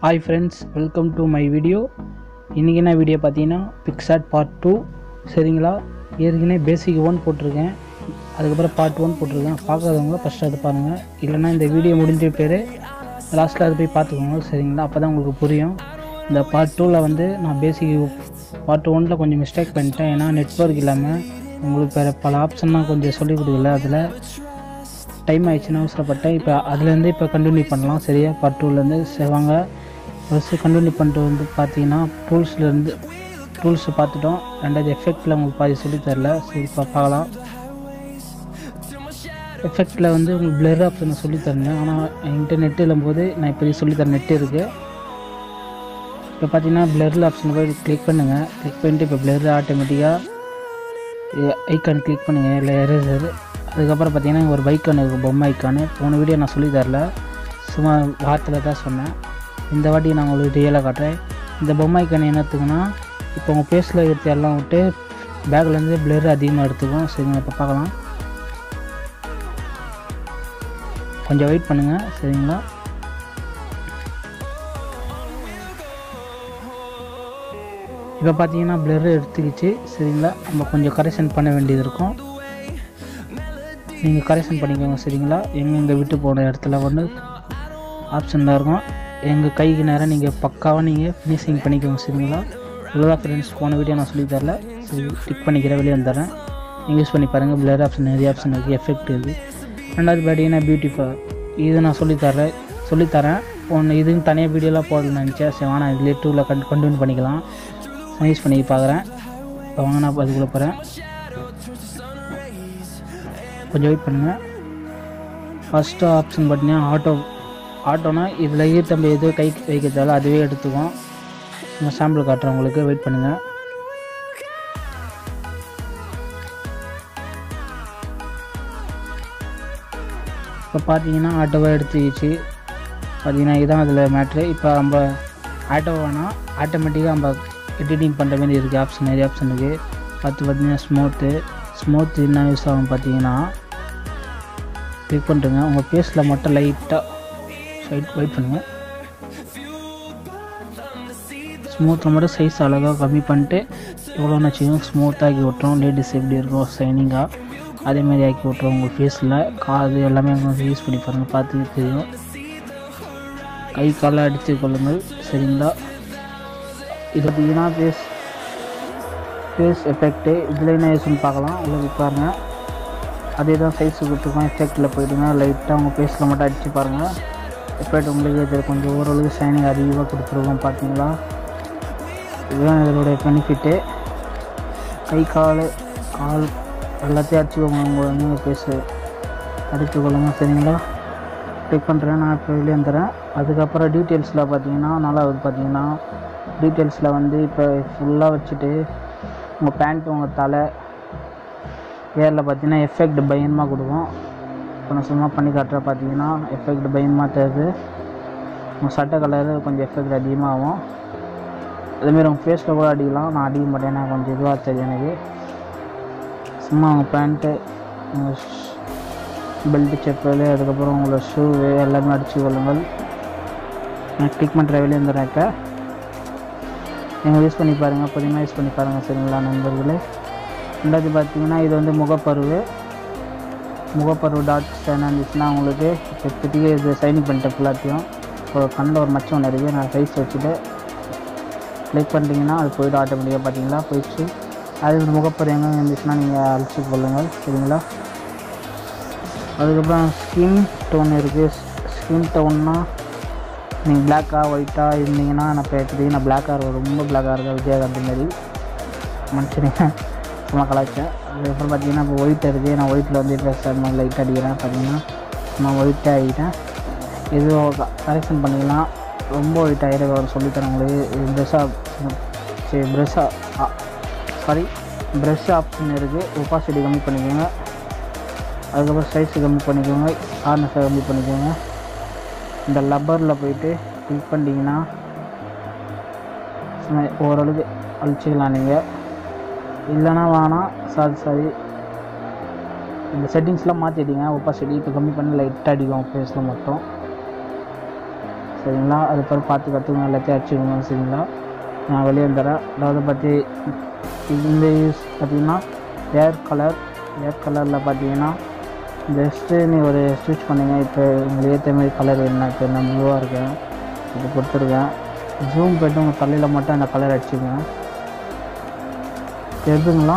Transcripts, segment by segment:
hi friends welcome to my video இன்றைக்கி என்ன video பார்த்தீங்கன்னா பிக்சாட் பார்ட் டூ சரிங்களா ஏற்கனவே பேசிக் ஒன் போட்டிருக்கேன் அதுக்கப்புறம் பார்ட் ஒன் போட்டிருக்கேன் பார்க்காதவங்க ஃபஸ்ட்டு அது பாருங்கள் இல்லைன்னா இந்த வீடியோ முடிஞ்ச பேர் லாஸ்ட்டில் அது போய் பார்த்துக்கோங்க சரிங்களா அப்போ தான் உங்களுக்கு புரியும் இந்த பார்ட் டூவில் வந்து நான் பேசிக் பார்ட் ஒனில் கொஞ்சம் மிஸ்டேக் பண்ணிட்டேன் ஏன்னா நெட்ஒர்க் இல்லாமல் உங்களுக்கு வேறு பல ஆப்ஷன்லாம் கொஞ்சம் சொல்லிக் கொடுக்கல அதில் டைம் ஆயிடுச்சுன்னு அவசரப்பட்டேன் இப்போ அதுலேருந்து இப்போ கண்டினியூ பண்ணலாம் சரியா பார்ட் டூலேருந்து சரி வாங்க ஃபஸ்ட்டு கண்டினியூ பண்ணிட்டு வந்து பார்த்தீங்கன்னா டூல்ஸ்லேருந்து டூல்ஸ் பார்த்துட்டோம் ரெண்டாவது எஃபெக்டில் உங்களுக்கு பாதி சொல்லித் தரல சரி இப்போ பார்க்கலாம் எஃபெக்டில் வந்து உங்களுக்கு பிளர் ஆப்ஷனை சொல்லித் தரேன் ஆனால் என்கிட்ட நெட் இல்லும்போது நான் இப்போ சொல்லித்தர நெட் இருக்குது இப்போ பார்த்தீங்கன்னா பிளர் ஆப்ஷன் போய் கிளிக் பண்ணுங்கள் கிளிக் பண்ணிட்டு இப்போ பிளர் ஆட்டோமேட்டிக்காக ஐக்கான் கிளிக் பண்ணுங்கள் இல்லை எரேசர் அதுக்கப்புறம் பார்த்தீங்கன்னா ஒரு பைக்கான் இருக்குது பொம்மை ஐக்கானு போன வீடியோ நான் சொல்லி தரல சும்மா வார்த்தையில் தான் சொன்னேன் இந்த வாட்டி நான் உங்களுக்கு ரியலாக காட்டுறேன் இந்த பொம்மை ஐக்கான் என்னத்துக்குன்னா இப்போ உங்கள் பேஸில் எடுத்து எல்லாம் விட்டு பேக்லேருந்து பிளர் அதிகமாக எடுத்துக்கும் சரிங்க இப்போ பார்க்கலாம் கொஞ்சம் வெயிட் பண்ணுங்கள் சரிங்களா இப்போ பார்த்தீங்கன்னா பிளர் எடுத்துக்கிச்சு சரிங்களா நம்ம கொஞ்சம் கரெக்ஷன் பண்ண வேண்டியது இருக்கும் நீங்கள் கரெக்ஷன் பண்ணிக்கோங்க சரிங்களா எங்கெங்கே விட்டு போன இடத்துல வந்து ஆப்ஷனில் இருக்கும் எங்கள் கைக்கு நேரம் நீங்கள் பக்காவாக நீங்கள் ஃபினிஷிங் பண்ணிக்கோங்க சரிங்களா இவ்வளோதான் ஃப்ரெண்ட்ஸ் போன வீடியோ நான் சொல்லி தரல சரி டிக் பண்ணிக்கிறேன் வெளியே வந்துடுறேன் நீங்கள் யூஸ் பண்ணி பாருங்கள் பிளர் ஆப்ஷன் நிறைய ஆப்ஷன் இருக்குது எஃபெக்ட் இருக்குது ரெண்டாவது பார்த்தீங்கன்னா பியூட்டிஃபுல் இது நான் சொல்லித்தரேன் சொல்லித்தரேன் ஒன்று இதுன்னு தனியாக வீடியோலாம் போடணும்னு நினச்சேன் சரி வேணாம் இதுலேயே டூவில் கன் கண்டினியூ பண்ணிக்கலாம் நான் யூஸ் பண்ணி பார்க்குறேன் இப்போ வாங்க நான் அதுக்குள்ளே போகிறேன் கொஞ்சம் வெயிட் பண்ணுங்கள் ஃபஸ்ட்டு ஆப்ஷன் பார்த்தீங்கன்னா ஆட்டோ ஆட்டோனா இதில் ஈர்த்தம்பு எது கை வைக்கிறதால அதுவே எடுத்துக்கும் நான் சாம்பிள் காட்டுறேன் உங்களுக்கு வெயிட் பண்ணுங்கள் இப்போ பார்த்தீங்கன்னா ஆட்டோவை எடுத்துக்கிச்சு பார்த்தீங்கன்னா இதுதான் அதில் மேட்ரு இப்போ நம்ம ஆட்டோ வேணால் ஆட்டோமேட்டிக்காக நம்ம எடிட்டிங் பண்ணுற மாதிரி இருக்குது ஆப்ஷன் நிறைய ஆப்ஷன் இருக்குது பார்த்து பார்த்தீங்கன்னா ஸ்மூத்து ஸ்மூத் என்ன யூஸ் ஆகும் பார்த்தீங்கன்னா கிளிக் பண்ணுறங்க உங்கள் ஃபேஸில் மட்டும் லைட்டாக சைட் வெயிட் பண்ணுங்கள் ஸ்மூத்தில் மட்டும் சைஸ் அழகாக கம்மி பண்ணிட்டு எவ்வளோன்னு வச்சுக்கோங்க ஸ்மூத்தாக ஆக்கி விட்டுரும் லேடிஸ் எப்படி இருக்கும் ஷைனிங்காக அதேமாதிரி ஆக்கி விட்ருவோம் உங்கள் ஃபேஸில் காது எல்லாமே கொஞ்சம் யூஸ் பண்ணி பாருங்கள் பார்த்து தெரியும் கை காலை அடித்து கொள்ளுங்கள் சரிங்களா இது பார்த்தீங்கன்னா ஃபேஸ் ஃபேஸ் எஃபெக்ட்டு இதில் என்ன யூஸ்னு பார்க்கலாம் உள்ள பாருங்கள் அதே தான் சைஸ் கொடுத்துருக்கோம் எஃபெக்டில் போயிடுங்க லைட்டாக உங்கள் ஃபேஸில் மட்டும் அடித்து பாருங்கள் எஃபெக்ட் உங்களுக்கு இது கொஞ்சம் ஓரளவுக்கு ஷைனிங் அதிகமாக கொடுத்துருக்கோம் பார்த்தீங்களா இதுதான் இதனுடைய பெனிஃபிட்டு கை கால் கால் எல்லாத்தையும் அடிச்சுக்கோங்க உங்கள் நீங்கள் பேசு அடித்து கொள்ளுங்க சரிங்களா கிளிக் பண்ணுறேன் நான் இப்போ வெளியே வந்துடுறேன் அதுக்கப்புறம் டீட்டெயில்ஸில் பார்த்தீங்கன்னா நல்லா வருது பார்த்தீங்கன்னா டீட்டெயில்ஸில் வந்து இப்போ ஃபுல்லாக வச்சுட்டு உங்கள் பேண்ட் உங்கள் தலை ஏரில் பார்த்தீங்கன்னா எஃபெக்ட் பயமாக கொடுக்கும் இப்போ நான் சும்மா பண்ணி காட்டுற பார்த்தீங்கன்னா எஃபெக்ட் பயமாக தருது உங்கள் சட்டை கலரு கொஞ்சம் எஃபெக்ட் அதிகமாகும் அதேமாரி உங்கள் ஃபேஸில் கூட அடிக்கலாம் நான் அடிக்க மாட்டேன் ஏன்னா கொஞ்சம் இதுவாக தெரியும் எனக்கு சும்மா உங்கள் பேண்ட்டு உங்கள் பெல்ட்டு செப்பல் அதுக்கப்புறம் உங்களோட ஷூவு எல்லாமே அடித்து கொள்ளுங்கள் நான் கிளிக் பண்ணுற வெளியே வந்துடுறேன் இப்போ நீங்கள் யூஸ் பண்ணி பாருங்கள் பொதுமையாக யூஸ் பண்ணி பாருங்கள் சரிங்களா நண்பர்களே ரெண்டாவது பார்த்தீங்கன்னா இது வந்து முகப்பருவு முகப்பருவு டாட் ஸ்கேன் இருந்துச்சுன்னா உங்களுக்கு இப்போதைக்கு இது சைனிங் பண்ணிட்டேன் ஃபுல்லாத்தையும் இப்போ கண்ணில் ஒரு மச்சம் ஒன்று இருக்குது நான் சைஸ் வச்சுட்டு கிளிக் பண்ணிட்டீங்கன்னா அது போய்ட்டு ஆட்டோமேட்டிக்காக பார்த்தீங்களா போயிடுச்சு அது இந்த முகப்பரு எங்கே இருந்துச்சுன்னா நீங்கள் அழிச்சு கொள்ளுங்கள் சரிங்களா அதுக்கப்புறம் ஸ்கின் டோன் இருக்குது ஸ்கின் டோன்னா நீங்கள் பிளாக்காக ஒயிட்டாக இருந்தீங்கன்னா நான் இப்போ எடுத்துட்டீங்க நான் பிளாக்காக இருக்கும் ரொம்ப பிளாக்காக இருக்கேன் விஜயகாந்த் மாரி மனுஷனுங்க சும்மா கலாய்ச்சேன் அதுக்கப்புறம் பார்த்தீங்கன்னா இப்போ ஒயிட் இருக்குது நான் ஒயிட்டில் வந்து இப்போ லைட் அடிக்கிறேன் பார்த்தீங்கன்னா நான் ஒயிட்டாக ஆகிட்டேன் எதுவும் கரெக்ஷன் பண்ணிக்கலாம் ரொம்ப ஒயிட் ஆகிட அவர் சொல்லித்தரேன் உங்களுக்கு இது ப்ரெஷ்ஷாக சரி ப்ரெஷ்ஷாக சாரி ப்ரெஷ் ஆப்ஷன் இருக்குது ஒப்பாசிட்டி கம்மி பண்ணிக்கோங்க அதுக்கப்புறம் சைஸ் கம்மி பண்ணிக்கோங்க ஹார்னஸை கம்மி பண்ணிக்கோங்க இந்த லப்பரில் போயிட்டு கிளிக் பண்ணிட்டீங்கன்னா ஓரளவுக்கு அழிச்சிக்கலாம் நீங்கள் இல்லைன்னா வேணாம் சாரி சாரி இந்த செட்டிங்ஸ்லாம் மாற்றிட்டீங்க ஒப்பாசிட்டி இப்போ கம்மி பண்ணி லைட்டாக அடிக்கும் ஃபேஸில் மட்டும் சரிங்களா அது பிறகு பார்த்து கற்றுக்கணும் எல்லாத்தையும் அடிச்சுக்கோங்க சரிங்களா நான் வெளியே வந்துடுறேன் அதாவது பற்றி இந்த யூஸ் பார்த்தீங்கன்னா ஏர் கலர் ஏர் கலரில் பார்த்தீங்கன்னா ஜஸ்ட்டு நீ ஒரு ஸ்டிச் பண்ணுங்க இப்போ உங்களுக்கு ஏற்ற மாதிரி கலர் வேணும்னா இப்போ நான் ப்ளூவாக இருக்கேன் இது கொடுத்துருக்கேன் ஜூம் போய்ட்டு உங்கள் தலையில் மட்டும் அந்த கலர் அடிச்சுக்கோங்க தெரியுதுங்களா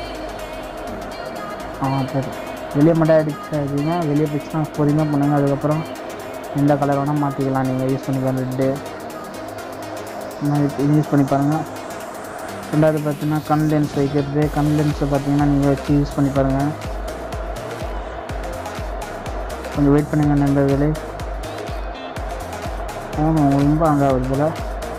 ஆ சரி வெளியே மட்டும் அடிச்சாதீங்க வெளியே போயிடுச்சுன்னா பொறுமையாக பண்ணுங்க அதுக்கப்புறம் எந்த கலர் வேணால் மாற்றிக்கலாம் நீங்கள் யூஸ் பண்ணிக்கலாம் ரெட்டு இது யூஸ் பண்ணி பாருங்கள் ரெண்டாவது பார்த்தீங்கன்னா கண் லென்ஸ் வைக்கிறது கண் லென்ஸை பார்த்தீங்கன்னா நீங்கள் வச்சு யூஸ் பண்ணி பாருங்கள் கொஞ்சம் வெயிட் பண்ணுங்க நண்பர்களே ஆமாம் ரொம்ப அங்கே ஆகுது போல்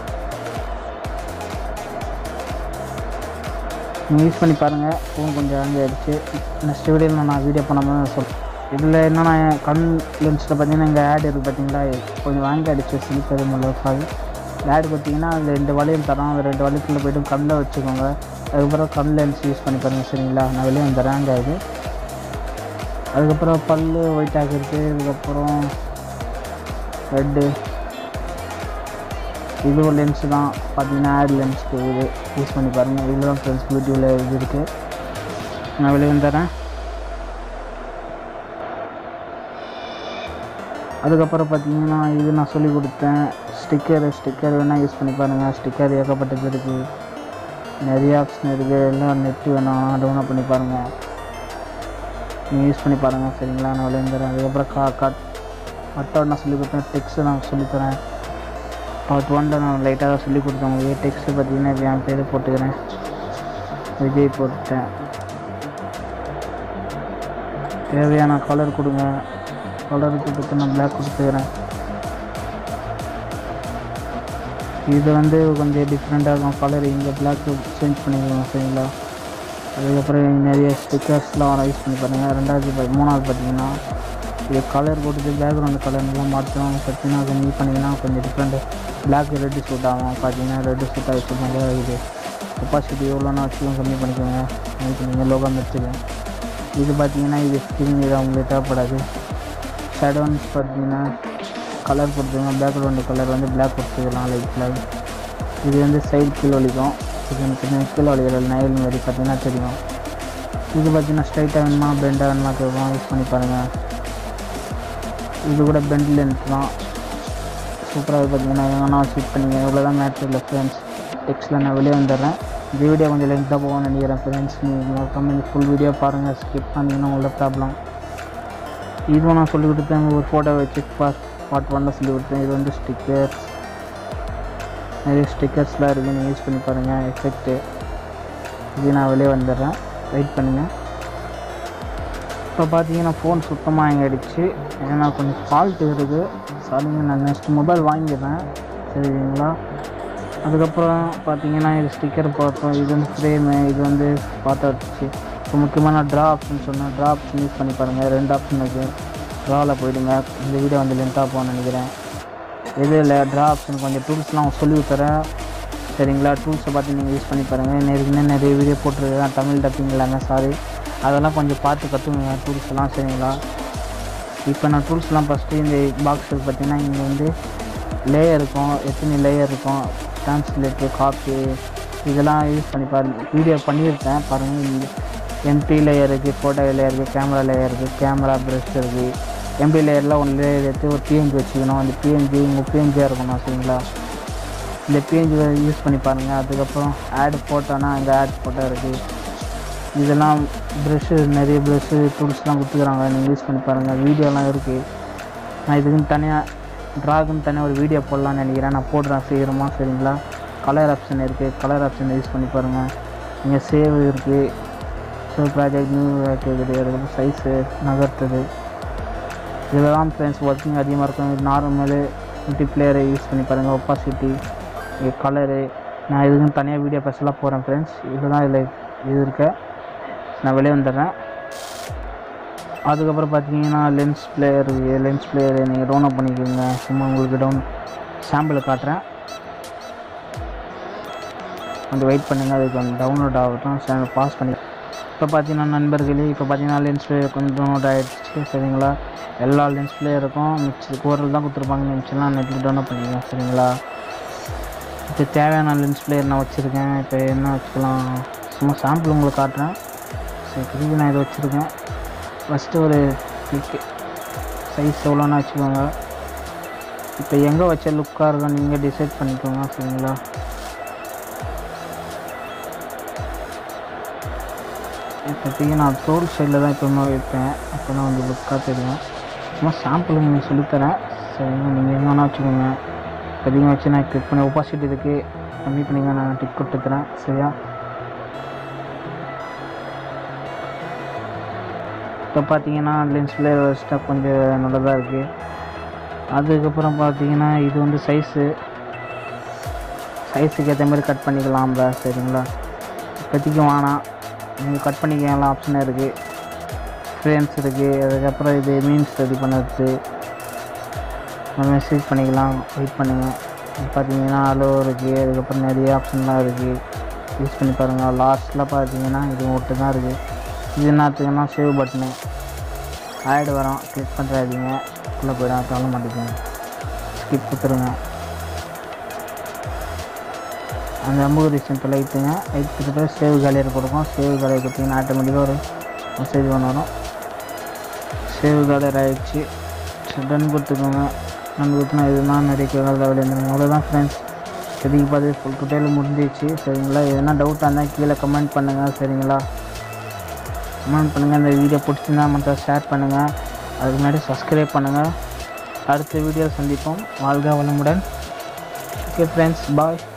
நீங்கள் யூஸ் பண்ணி பாருங்கள் ஃபோன் கொஞ்சம் ஹேங் ஆகிடுச்சு நெக்ஸ்ட் வீடியோவில் நான் வீடியோ பண்ணாமல் சொல்கிறேன் இதில் என்னென்னா என் கண் லென்ஸில் பார்த்தீங்கன்னா இங்கே ஆட் இருக்குது பார்த்தீங்களா கொஞ்சம் வாங்கி அடிச்சு சிலிப்பது முள்ளக்காது ஆட் பார்த்தீங்கன்னா அதில் ரெண்டு வளையம் தரோம் அந்த ரெண்டு வளையத்தில் போய்ட்டு கண்ணில் வச்சுக்கோங்க அதுக்கப்புறம் கண் லென்ஸ் யூஸ் பண்ணி பாருங்கள் சரிங்களா நான் வெளியே வந்து ரேங்க் ஆகுது அதுக்கப்புறம் பல் ஒயிட் ஆகிறது அதுக்கப்புறம் ரெட்டு இது ஒரு லென்ஸு தான் பார்த்தீங்கன்னா ஆட் லென்ஸ்க்கு இது யூஸ் பண்ணி பாருங்கள் இதில் தான் ஃப்ரெண்ட்ஸ் யூடியூவில் இது இருக்குது நான் வெளியே வந்துடுறேன் அதுக்கப்புறம் பார்த்தீங்கன்னா இது நான் சொல்லி கொடுத்தேன் ஸ்டிக்கர் ஸ்டிக்கர் வேணால் யூஸ் பண்ணி பாருங்கள் ஸ்டிக்கர் ஏகப்பட்டது இருக்குது நிறைய ஆப்ஷன் இருக்குது எல்லாம் நெட்டு வேணும் டவுன்லோட் பண்ணி பாருங்கள் நீங்கள் யூஸ் பண்ணி பாருங்கள் சரிங்களா நான் விளையாண்டுறேன் அதுக்கப்புறம் கா கட் கட்டோட நான் சொல்லி கொடுத்தேன் டெக்ஸ்ட்டு நான் சொல்லித்தரேன் பார்ட் ஒன்ல நான் லைட்டாக தான் சொல்லி கொடுத்தேன் உங்களுக்கு டெக்ஸ்ட்டு பார்த்தீங்கன்னா இப்போ என் பேர் போட்டுக்கிறேன் விஜய் போட்டுட்டேன் தேவையான கலர் கொடுங்க கலர் கொடுத்து நான் பிளாக் கொடுத்துக்கிறேன் இது வந்து கொஞ்சம் டிஃப்ரெண்ட்டாக இருக்கும் கலர் இங்கே பிளாக் சேஞ்ச் பண்ணிக்கலாம் சரிங்களா அதுக்கப்புறம் நிறைய ஸ்டிக்கர்ஸ்லாம் வர யூஸ் பண்ணி பாருங்கள் ரெண்டாவது பா- மூணாவது பார்த்தீங்கன்னா இது கலர் போட்டுட்டு பேக்ரவுண்ட் கலர்லாம் மாற்றணும் பார்த்தீங்கன்னா அதை நீ பண்ணிங்கன்னா கொஞ்சம் டிஃப்ரெண்ட்டு பிளாக் ரெட்டு சூட் ஆகும் பார்த்தீங்கன்னா ரெட்டு சூட் ஆகி சூட் இது கெப்பாசிட்டி எவ்வளோனா வச்சுக்கோங்க கம்மி பண்ணிக்கோங்க கம்மி பண்ணிங்க லோகோ வச்சுக்கோங்க இது பார்த்தீங்கன்னா இது ஸ்க்ரீன் இது அவங்களுக்கு தேவைப்படாது ஷேடோன்ஸ் பார்த்தீங்கன்னா கலர் கொடுத்துங்க பேக்ரவுண்டு கலர் வந்து பிளாக் கொடுத்துக்கலாம் லைட் பிளாக் இது வந்து சைடு கீழே வலிக்கும் இது வந்து கொஞ்சம் கீழே வலிக்கிற நயல் மாதிரி பார்த்தீங்கன்னா தெரியும் இது பார்த்தீங்கன்னா ஸ்ட்ரைட்டாக வேணுமா பெண்டாக வேணுமா கேட்கும் யூஸ் பண்ணி பாருங்கள் இது கூட பெண்ட் லென்த் தான் சூப்பராக பார்த்தீங்கன்னா எங்கன்னா ஷூட் பண்ணிங்க இவ்வளோ தான் மேட்ரு இல்லை ஃப்ரெண்ட்ஸ் டெக்ஸ்ட்டில் நான் வெளியே வந்துடுறேன் இந்த வீடியோ கொஞ்சம் லென்த்தாக போகும்னு நினைக்கிறேன் ஃப்ரெண்ட்ஸ் நீங்கள் மறக்காம இந்த ஃபுல் வீடியோ பாருங்கள் ஸ்கிப் பண்ணிங்கன்னா உங்களோட ப்ராப்ளம் இதுவும் நான் சொல்லி கொடுத்தேன் ஒரு ஃபோட்டோ வச்சு பார்ட் பார்ட் ஒன்னில் சொல்லி கொடுத்தேன் இது வந்து ஸ்டிக்கர்ஸ் நிறைய ஸ்டிக்கர்ஸ்லாம் இருக்குது நீங்கள் யூஸ் பண்ணி பாருங்கள் எஃபெக்ட்டு இது நான் வெளியே வந்துடுறேன் வெயிட் பண்ணுங்கள் இப்போ பார்த்தீங்கன்னா ஃபோன் சுத்தமாக எங்கே ஆகிடுச்சு ஏன்னா கொஞ்சம் ஃபால்ட் இருக்குது சாரிங்க நான் நெக்ஸ்ட் மொபைல் வாங்கிடுறேன் சரிங்களா அதுக்கப்புறம் பார்த்தீங்கன்னா இது ஸ்டிக்கர் பார்த்தோம் இது வந்து ஃப்ரேமு இது வந்து பார்த்தா வச்சு இப்போ முக்கியமான ட்ரா ஆப்ஷன் சொன்னேன் ட்ரா ஆப்ஷன் யூஸ் பண்ணி பாருங்கள் ரெண்டு ஆப்ஷன் இருக்குது ட்ராவில் போயிடுங்க இந்த வீடியோ வந்து லென்த்தாக போகணும்னு நினைக்கிறேன் எது இல்லை ட்ரா ஆப்ஷன் கொஞ்சம் டூல்ஸ்லாம் சொல்லி தரேன் சரிங்களா டூல்ஸை பார்த்து நீங்கள் யூஸ் பண்ணி பாருங்கள் நிறைய நிறைய வீடியோ போட்டிருக்கேன் தமிழ் டப்பிங் இல்லாமல் சாரி அதெல்லாம் கொஞ்சம் பார்த்து கற்றுக்குங்க டூல்ஸ் எல்லாம் சரிங்களா இப்போ நான் டூல்ஸ்லாம் ஃபஸ்ட்டு இந்த பாக்ஸ் பார்த்தீங்கன்னா இங்கே வந்து லேயர் இருக்கும் எத்தனை லேயர் இருக்கும் டிரான்ஸ்லேட்டு காப்பி இதெல்லாம் யூஸ் பண்ணி பாருங்க வீடியோ பண்ணியிருக்கேன் பாருங்கள் எம்பி லேயர் இருக்குது ஃபோட்டோ லேயர் இருக்குது கேமரா லேயர் இருக்குது கேமரா ப்ரஷ் இருக்குது எம்பி லேயரில் ஒன்று லேயர் எடுத்து ஒரு பிஎன்ஜி வச்சுக்கணும் அந்த பிஎன்ஜி உங்கள் பிஎன்ஜியாக இருக்கணும் சரிங்களா இந்த பிஎன்ஜி யூஸ் பண்ணி பாருங்கள் அதுக்கப்புறம் ஆட் ஃபோட்டோனா அங்கே ஆட் ஃபோட்டோ இருக்குது இதெல்லாம் ப்ரெஷ்ஷு நிறைய ப்ரெஷ்ஷு டூல்ஸ்லாம் கொடுத்துக்குறாங்க நீங்கள் யூஸ் பண்ணி பாருங்கள் வீடியோலாம் இருக்குது நான் இதுக்குன்னு தனியாக ட்ராகுன்னு தனியாக ஒரு வீடியோ போடலான்னு நினைக்கிறேன் நான் போடுறேன் சீக்கிரமாக சரிங்களா கலர் ஆப்ஷன் இருக்குது கலர் ஆப்ஷன் யூஸ் பண்ணி பாருங்கள் இங்கே சேவ் இருக்குது சேவ் ப்ராஜெக்ட் நியூ இருக்குது அதுக்கப்புறம் சைஸு நகர்த்துது இதெல்லாம் ஃப்ரெண்ட்ஸ் ஒர்க்கிங் அதிகமாக இருக்கும் இது நார்மலு மல்டிப்ளேயரை யூஸ் பண்ணி பாருங்கள் ஒப்பாசிட்டி கலரு நான் இதுக்குன்னு தனியாக வீடியோ ஸ்பெஷலாக போகிறேன் ஃப்ரெண்ட்ஸ் இதுதான் இதில் இது இருக்க நான் வெளியே வந்துடுறேன் அதுக்கப்புறம் பார்த்தீங்கன்னா லென்ஸ் பிளேயர் லென்ஸ் பிளேயர் நீங்கள் டவுன்லோட் பண்ணிக்கோங்க சும்மா உங்களுக்கு டவுன் சாம்பிளை காட்டுறேன் கொஞ்சம் வெயிட் பண்ணுங்கள் அது கொஞ்சம் டவுன்லோட் ஆகட்டும் சேனல் பாஸ் பண்ணி இப்போ பார்த்தீங்கன்னா நண்பர்களே இப்போ பார்த்தீங்கன்னா லென்ஸ் கொஞ்சம் டவுன்லோட் ஆகிடுச்சு சரிங்களா எல்லா லென்ஸ் இருக்கும் மிச்சம் கோரில் தான் கொடுத்துருப்பாங்க மிச்சம்லாம் நெட்டில் டவுன்லோட் பண்ணிக்கலாம் சரிங்களா இப்போ தேவையான லென்ஸ் பிளேயர் நான் வச்சுருக்கேன் இப்போ என்ன வச்சுக்கலாம் சும்மா சாம்பிள் உங்களுக்கு காட்டுறேன் சரி இப்போதைக்கு நான் இதை வச்சுருக்கேன் ஃபஸ்ட்டு ஒரு கிளிக்கு சைஸ் எவ்வளோன்னு வச்சுக்கோங்க இப்போ எங்கே வச்ச லுக்காக இருக்கும் நீங்கள் டிசைட் பண்ணிக்கோங்க சரிங்களா இப்போதைக்கு நான் தோல் சைடில் தான் எப்போவுமே வைப்பேன் அப்போ தான் வந்து லுக்காக தெரியும் சும்மா சாம்பிள் உங்களுக்கு சொல்லித்தரேன் சரிங்களா நீங்கள் எங்கே வேணால் வச்சுக்கோங்க இப்போதைக்கு வச்சு நான் கிளிக் பண்ணி ஒப்பாசிட்டி இருக்குது கம்மி பண்ணிங்க நான் டிக் கொடுத்துக்கிறேன் சரியா இப்போ பார்த்தீங்கன்னா லென்ஸில் வச்சுட்டா கொஞ்சம் நல்லதாக இருக்குது அதுக்கப்புறம் பார்த்தீங்கன்னா இது வந்து சைஸு சைஸுக்கு ஏற்ற மாதிரி கட் பண்ணிக்கலாம்ல சரிங்களா இப்போதைக்கு வேணாம் நீங்கள் கட் பண்ணிக்கலாம் ஆப்ஷன் இருக்குது ஃப்ரேம்ஸ் இருக்குது அதுக்கப்புறம் இது மீன்ஸ் ரெடி பண்ணுறது மெசேஜ் பண்ணிக்கலாம் வெயிட் பண்ணுங்கள் பார்த்தீங்கன்னா அலோ இருக்குது அதுக்கப்புறம் நிறைய ஆப்ஷன்லாம் இருக்குது யூஸ் பண்ணி பாருங்கள் லாஸ்ட்டில் பார்த்தீங்கன்னா இது மட்டும் தான் இருக்குது இது என்னத்துக்குன்னா சேவ் பட்டனு ஆட் வரும் கிளிக் பண்ணுறாதீங்க உள்ளே போயிடும் தள்ள மாட்டேங்குங்க ஸ்கிப் கொடுத்துருங்க அந்த அம்புகுரி சிம்பிள் லைட்டுங்க லைட் கொடுத்துட்டு சேவ் கேலரி கொடுக்கும் சேவ் கேலரி கொடுத்தீங்கன்னா ஆட்டோமேட்டிக்காக ஒரு மெசேஜ் ஒன்று வரும் சேவ் கேலரி ஆகிடுச்சு டன் கொடுத்துக்கோங்க டன் கொடுத்துனா இதுதான் நிறைய கேட்கறத விளையாண்டுருங்க அவ்வளோதான் ஃப்ரெண்ட்ஸ் இப்போதைக்கு பார்த்து ஃபுல் டுட்டேல் முடிஞ்சிச்சு சரிங்களா எதனா டவுட்டாக இருந்தால் கீழே கமெண்ட் பண்ணுங்கள் சரிங்களா கமெண்ட் பண்ணுங்கள் இந்த வீடியோ பிடிச்சிருந்தா மட்டும் ஷேர் பண்ணுங்கள் அதுக்கு முன்னாடி சப்ஸ்கிரைப் பண்ணுங்கள் அடுத்த வீடியோ சந்திப்போம் வாழ்க வளமுடன் ஓகே ஃப்ரெண்ட்ஸ் பாய்